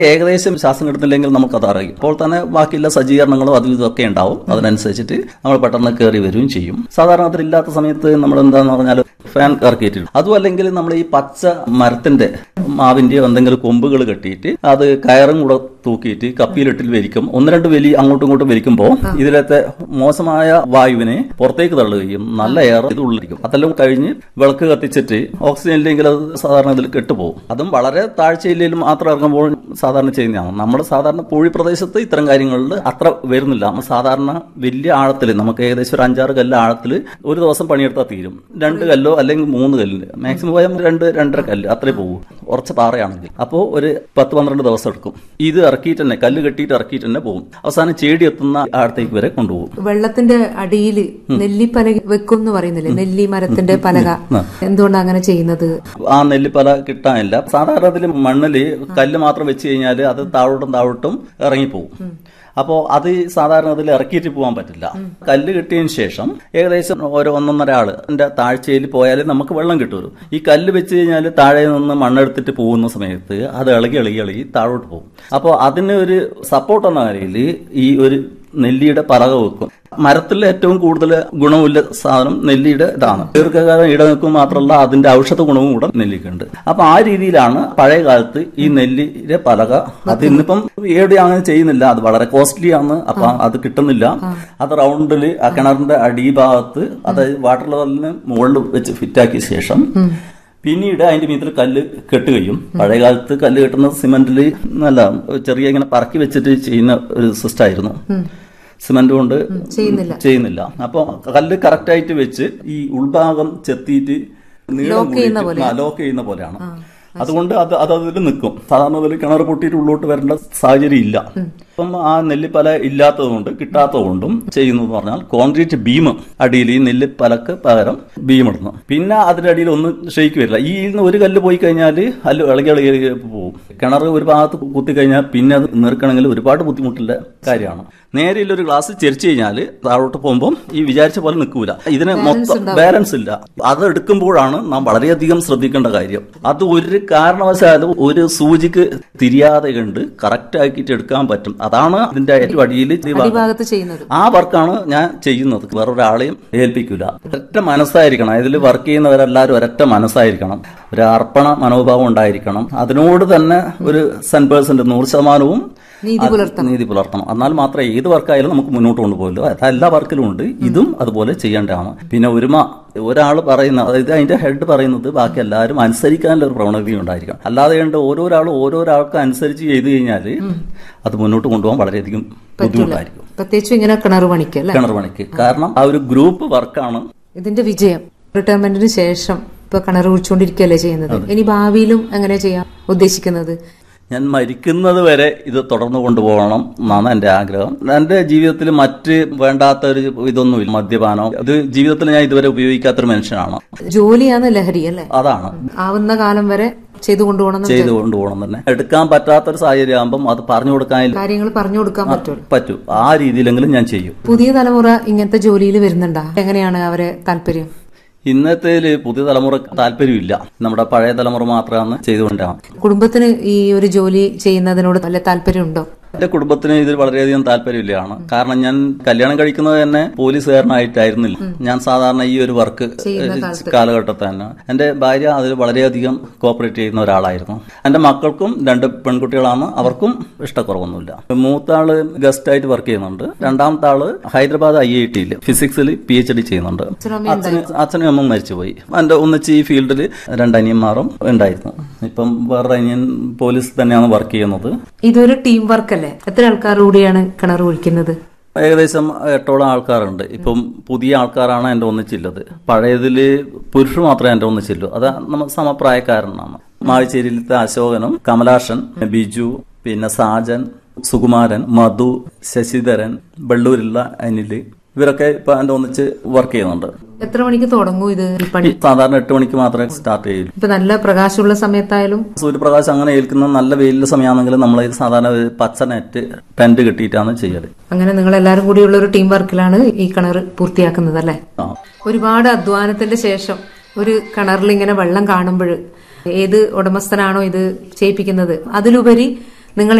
ഏകദേശം ശ്വാസം കിട്ടുന്നില്ലെങ്കിൽ നമുക്കത് അറിയും അപ്പോൾ തന്നെ ബാക്കിയുള്ള സജ്ജീകരണങ്ങളും അതും ഇതൊക്കെ ഉണ്ടാവും അതിനനുസരിച്ചിട്ട് നമ്മൾ പെട്ടെന്ന് കയറി വരികയും ചെയ്യും സാധാരണ അതിലില്ലാത്ത സമയത്ത് നമ്മൾ എന്താന്ന് പറഞ്ഞാൽ ഫാൻ ഇറക്കിയിട്ടുണ്ട് അതും അല്ലെങ്കിൽ നമ്മൾ ഈ പച്ച മരത്തിന്റെ മാവിന്റെയോ എന്തെങ്കിലും കൊമ്പുകൾ കെട്ടിയിട്ട് അത് കയറും കൂടെ തൂക്കിയിട്ട് കപ്പിയിലിട്ടിൽ വലിക്കും ഒന്ന് രണ്ട് വലി അങ്ങോട്ടും ഇങ്ങോട്ടും വലിക്കുമ്പോൾ ഇതിലത്തെ മോശമായ വായുവിനെ പുറത്തേക്ക് തള്ളുകയും നല്ല എയർ ഇത് ഉള്ളിരിക്കും അതെല്ലാം കഴിഞ്ഞ് വിളക്ക് കത്തിച്ചിട്ട് ഓക്സിജൻ ഇല്ലെങ്കിൽ അത് സാധാരണ ഇതിൽ കെട്ടുപോകും അതും വളരെ താഴ്ചയിലും മാത്രം ഇറങ്ങുമ്പോൾ സാധാരണ ചെയ്യുന്നതാണ് നമ്മുടെ സാധാരണ പൂഴി പ്രദേശത്ത് ഇത്തരം കാര്യങ്ങളിൽ അത്ര വരുന്നില്ല നമ്മൾ സാധാരണ വലിയ ആഴത്തിൽ നമുക്ക് ഏകദേശം ഒരു അഞ്ചാറ് കല്ല് ആഴത്തിൽ ഒരു ദിവസം പണിയെടുത്താൽ തീരും രണ്ട് കല്ലോ അല്ലെങ്കിൽ മൂന്ന് കല്ല് മാക്സിമം പോയാൽ രണ്ട് രണ്ടര കല്ല് അത്രേ പോകും ഉറച്ച പാറയാണെങ്കിൽ അപ്പോൾ ഒരു പത്ത് പന്ത്രണ്ട് ദിവസം എടുക്കും ഇത് ഇറക്കിയിട്ട് തന്നെ കല്ല് കെട്ടിയിട്ട് ഇറക്കിയിട്ട് തന്നെ പോകും അവസാനം ചേടി എത്തുന്ന ആഴത്തേക്ക് വരെ കൊണ്ടുപോകും വെള്ളത്തിന്റെ അടിയിൽ നെല്ലിപ്പലക വെക്കും എന്ന് പറയുന്നില്ലേ നെല്ലി മരത്തിന്റെ പലക എന്തുകൊണ്ടാണ് അങ്ങനെ ചെയ്യുന്നത് ആ നെല്ലിപ്പല കിട്ടാനില്ല സാധാരണ അതിൽ മണ്ണില് കല്ല് മാത്രം വെച്ച് കഴിഞ്ഞാൽ അത് താഴോട്ടും താഴോട്ടും ഇറങ്ങിപ്പോവും അപ്പോൾ അത് സാധാരണ അതിൽ ഇറക്കിയിട്ട് പോകാൻ പറ്റില്ല കല്ല് കിട്ടിയതിന് ശേഷം ഏകദേശം ഓരോ ഒന്നൊന്നര ആള് അതിന്റെ താഴ്ചയിൽ പോയാലേ നമുക്ക് വെള്ളം കിട്ടുള്ളൂ ഈ കല്ല് വെച്ച് കഴിഞ്ഞാൽ താഴെ നിന്ന് മണ്ണെടുത്തിട്ട് പോകുന്ന സമയത്ത് അത് ഇളകി ഇളകി ഇളകി താഴോട്ട് പോകും അപ്പോൾ അതിന് ഒരു സപ്പോർട്ട് എന്ന നിലയിൽ ഈ ഒരു നെല്ലിയുടെ പലക വെക്കും മരത്തിൽ ഏറ്റവും കൂടുതൽ ഗുണമുള്ള സാധനം നെല്ലിയുടെ ഇതാണ് ദീർഘകാലം ഇടനിൽക്കും മാത്രമല്ല അതിന്റെ ഔഷധ ഗുണവും കൂടെ നെല്ലിക്കുണ്ട് അപ്പൊ ആ രീതിയിലാണ് പഴയ കാലത്ത് ഈ നെല്ലിയുടെ പലക അത് ഇന്നിപ്പം ഏടെ അങ്ങനെ ചെയ്യുന്നില്ല അത് വളരെ കോസ്റ്റ്ലി ആണ് അപ്പൊ അത് കിട്ടുന്നില്ല അത് റൗണ്ടിൽ ആ കിണറിന്റെ അടിഭാഗത്ത് അതായത് വാട്ടർ ലെവലിന് മുകളിൽ വെച്ച് ഫിറ്റാക്കിയ ശേഷം പിന്നീട് അതിന്റെ മീതിൽ കല്ല് കെട്ടുകയും പഴയ കാലത്ത് കല്ല് കെട്ടുന്നത് സിമെന്റിൽ നല്ല ചെറിയ ഇങ്ങനെ പറക്കി വെച്ചിട്ട് ചെയ്യുന്ന ഒരു സിസ്റ്റം ആയിരുന്നു സിമന്റ് കൊണ്ട് ചെയ്യുന്നില്ല. ചെയ്യുന്നില്ല അപ്പൊ കല്ല് കറക്റ്റ് ആയിട്ട് വെച്ച് ഈ ഉൾഭാഗം ചെത്തിയിട്ട് നീളം കൂടിയിട്ട് ആ, ലോക്ക് ചെയ്യുന്ന പോലെയാണ് അതുകൊണ്ട് അത് അത് അതിൽ നിൽക്കും സാധാരണ അതിൽ കിണർ പൊട്ടിയിട്ട് ഉള്ളോട്ട് വരേണ്ട സാഹചര്യം ഇല്ല അപ്പം ആ നെല്ലിപ്പല ഇല്ലാത്തതുകൊണ്ട് കിട്ടാത്തതുകൊണ്ടും ചെയ്യുന്നത് പറഞ്ഞാൽ കോൺക്രീറ്റ് ബീം അടിയിൽ ഈ നെല്ലിപ്പലക്ക് പകരം ബീം ഇടുന്നു പിന്നെ അതിന്റെ അടിയിൽ ഒന്നും ഷെയ്ക്ക് വരില്ല ഈ ഇന്ന് ഒരു കല്ല് പോയി കഴിഞ്ഞാൽ അല്ല ഇളകി ഇളകി ഇളകി പോകും കിണർ ഒരു ഭാഗത്ത് കുത്തി കഴിഞ്ഞാൽ പിന്നെ അത് നീർക്കണമെങ്കിൽ ഒരുപാട് ബുദ്ധിമുട്ടുള്ള കാര്യമാണ് നേരെ ഒരു ഗ്ലാസ് ചെരിച്ചു കഴിഞ്ഞാൽ താഴോട്ട് പോകുമ്പോൾ ഈ വിചാരിച്ച പോലെ നിൽക്കൂല ഇതിന് മൊത്തം ബാലൻസ് ഇല്ല അത് എടുക്കുമ്പോഴാണ് നാം വളരെയധികം ശ്രദ്ധിക്കേണ്ട കാര്യം അത് ഒരു കാരണവശാലും ഒരു സൂചിക്ക് തിരിയാതെ കണ്ട് കറക്റ്റ് ആക്കിയിട്ട് എടുക്കാൻ പറ്റും അതാണ് ഇതിന്റെ ഏറ്റവും അടിയിൽ ഈ ഭാഗം. അടിഭാഗത്ത് ചെയ്യുന്നത് ആ വർക്കാണ് ഞാൻ ചെയ്യുന്നത് വേറൊരാളെയും ഏൽപ്പിക്കില്ല ഒരൊറ്റ മനസ്സായിരിക്കണം ഇതിൽ വർക്ക് ചെയ്യുന്നവരെല്ലാവരും ഒരൊറ്റ മനസ്സായിരിക്കണം ഒരു അർപ്പണ മനോഭാവം ഉണ്ടായിരിക്കണം അതിനോട് തന്നെ ഒരു സെൻ പേഴ്സെന്റ് നൂറ് ശതമാനവും നീതി പുലർത്തണം നീതി പുലർത്തണം എന്നാൽ മാത്രമേ ഏത് വർക്കായാലും നമുക്ക് മുന്നോട്ട് കൊണ്ടുപോകല്ലോ അത് എല്ലാ വർക്കിലും ഉണ്ട് ഇതും അതുപോലെ ചെയ്യേണ്ടതാണ് പിന്നെ ഒരുമ ഒരാൾ പറയുന്ന അതായത് അതിന്റെ ഹെഡ് പറയുന്നത് ബാക്കി എല്ലാവരും അനുസരിക്കാനുള്ള ഒരു പ്രവണത ഉണ്ടായിരിക്കണം അല്ലാതെ കണ്ട് ഓരോരാളും ഓരോരാൾക്ക് അനുസരിച്ച് ചെയ്തു കഴിഞ്ഞാൽ അത് മുന്നോട്ട് കൊണ്ടുപോകാൻ വളരെയധികം ബുദ്ധിമുട്ടായിരിക്കും പ്രത്യേകിച്ചും ഇങ്ങനെ കിണർ പണിക്ക് അല്ലെ കിണർ പണിക്ക് കാരണം ആ ഒരു ഗ്രൂപ്പ് വർക്കാണ് ഇതിന്റെ വിജയം റിട്ടയർമെന്റിന് ശേഷം ഇപ്പൊ കിണർ കുഴിച്ചുകൊണ്ടിരിക്കുകയല്ലേ ചെയ്യുന്നത് ഇനി ഭാവിയിലും എങ്ങനെ ചെയ്യാൻ ഉദ്ദേശിക്കുന്നത് ഞാൻ മരിക്കുന്നത് വരെ ഇത് തുടർന്നു കൊണ്ടുപോകണം എന്നാണ് എന്റെ ആഗ്രഹം എന്റെ ജീവിതത്തിൽ മറ്റ് വേണ്ടാത്ത ഒരു ഇതൊന്നുമില്ല മദ്യപാനം ഇത് ജീവിതത്തിൽ ഞാൻ ഇതുവരെ ഉപയോഗിക്കാത്തൊരു മനുഷ്യനാണ് ജോലിയാണ് ലഹരി അല്ലെ അതാണ് ആവുന്ന കാലം വരെ ചെയ്തു കൊണ്ടുപോകണം ചെയ്തു കൊണ്ടുപോകണം തന്നെ എടുക്കാൻ പറ്റാത്തൊരു സാഹചര്യം ആകുമ്പം അത് പറഞ്ഞു കൊടുക്കാൻ കാര്യങ്ങൾ പറഞ്ഞു കൊടുക്കാൻ പറ്റുള്ളൂ പറ്റൂ ആ രീതിയിലെങ്കിലും ഞാൻ ചെയ്യും പുതിയ തലമുറ ഇങ്ങനത്തെ ജോലിയിൽ വരുന്നുണ്ടോ എങ്ങനെയാണ് അവരെ താല്പര്യം ഇന്നത്തെ പുതിയ തലമുറ താല്പര്യമില്ല നമ്മുടെ പഴയ തലമുറ മാത്രമാണ് ചെയ്തുകൊണ്ടാണ് കുടുംബത്തിന് ഈ ഒരു ജോലി ചെയ്യുന്നതിനോട് നല്ല താല്പര്യമുണ്ടോ എന്റെ കുടുംബത്തിന് ഇതിൽ വളരെയധികം താല്പര്യമില്ലാണ് കാരണം ഞാൻ കല്യാണം കഴിക്കുന്നത് തന്നെ പോലീസുകാരനായിട്ടായിരുന്നില്ല ഞാൻ സാധാരണ ഈ ഒരു വർക്ക് കാലഘട്ടത്തിൽ തന്നെ എന്റെ ഭാര്യ അതിൽ വളരെയധികം കോപ്പറേറ്റ് ചെയ്യുന്ന ഒരാളായിരുന്നു എന്റെ മക്കൾക്കും രണ്ട് പെൺകുട്ടികളാണ് അവർക്കും ഇഷ്ടക്കുറവൊന്നുമില്ല മൂത്ത ആള് ഗസ്റ്റ് ആയിട്ട് വർക്ക് ചെയ്യുന്നുണ്ട് രണ്ടാമത്തെ ആള് ഹൈദരാബാദ് ഐ ഐ ടിയിൽ ഫിസിക്സിൽ പി എച്ച് ഡി ചെയ്യുന്നുണ്ട് അച്ഛന് അച്ഛനും അമ്മ മരിച്ചുപോയി എന്റെ ഒന്നിച്ച് ഈ ഫീൽഡിൽ രണ്ടനിയന്മാരും ഉണ്ടായിരുന്നു ഇപ്പം വേറെ അനിയൻ പോലീസ് തന്നെയാണ് വർക്ക് ചെയ്യുന്നത് ഇതൊരു ടീം വർക്ക് അല്ലേ എത്ര ആൾക്കാർ കൂടിയാണ് കിണർ ഒഴിക്കുന്നത് ഏകദേശം എട്ടോളം ആൾക്കാരുണ്ട് ഇപ്പം പുതിയ ആൾക്കാരാണ് എന്റെ ഒന്നിച്ചുള്ളത് പഴയതില് പുരുഷർ മാത്രമേ എന്റെ ഒന്നിച്ചുള്ളൂ അത് നമ്മൾ സമപ്രായക്കാരനാണ് മാവിച്ചേരിയിലത്തെ അശോകനും കമലാഷൻ ബിജു പിന്നെ സാജൻ സുകുമാരൻ മധു ശശിധരൻ വെള്ളൂരുള്ള അനില് ഇവരൊക്കെ ഇപ്പൊ എന്റെ ഒന്നിച്ച് വർക്ക് ചെയ്യുന്നുണ്ട് എത്ര മണിക്ക് തുടങ്ങൂ ഇത് ഈ പണി സാധാരണ എട്ട് മണിക്ക് മാത്രമേ സ്റ്റാർട്ട് ചെയ്യൂ ഇപ്പൊ നല്ല പ്രകാശമുള്ള സമയത്തായാലും സൂര്യപ്രകാശം അങ്ങനെ ഏൽക്കുന്ന നല്ല വെയിലുള്ള സമയമാണെങ്കിൽ നമ്മൾ സാധാരണ ഒരു പച്ച നെറ്റ് ടെന്റ് കെട്ടിയിട്ടാണ് ചെയ്യല് അങ്ങനെ നിങ്ങൾ എല്ലാവരും കൂടിയുള്ള ഒരു ടീം വർക്കിലാണ് ഈ കിണർ പൂർത്തിയാക്കുന്നത് അല്ലേ ആ ഒരുപാട് അധ്വാനത്തിന്റെ ശേഷം ഒരു കിണറിൽ ഇങ്ങനെ വെള്ളം കാണുമ്പോൾ ഏത് ഉടമസ്ഥനാണോ ഇത് ചെയ്യിപ്പിക്കുന്നത് അതിലുപരി നിങ്ങൾ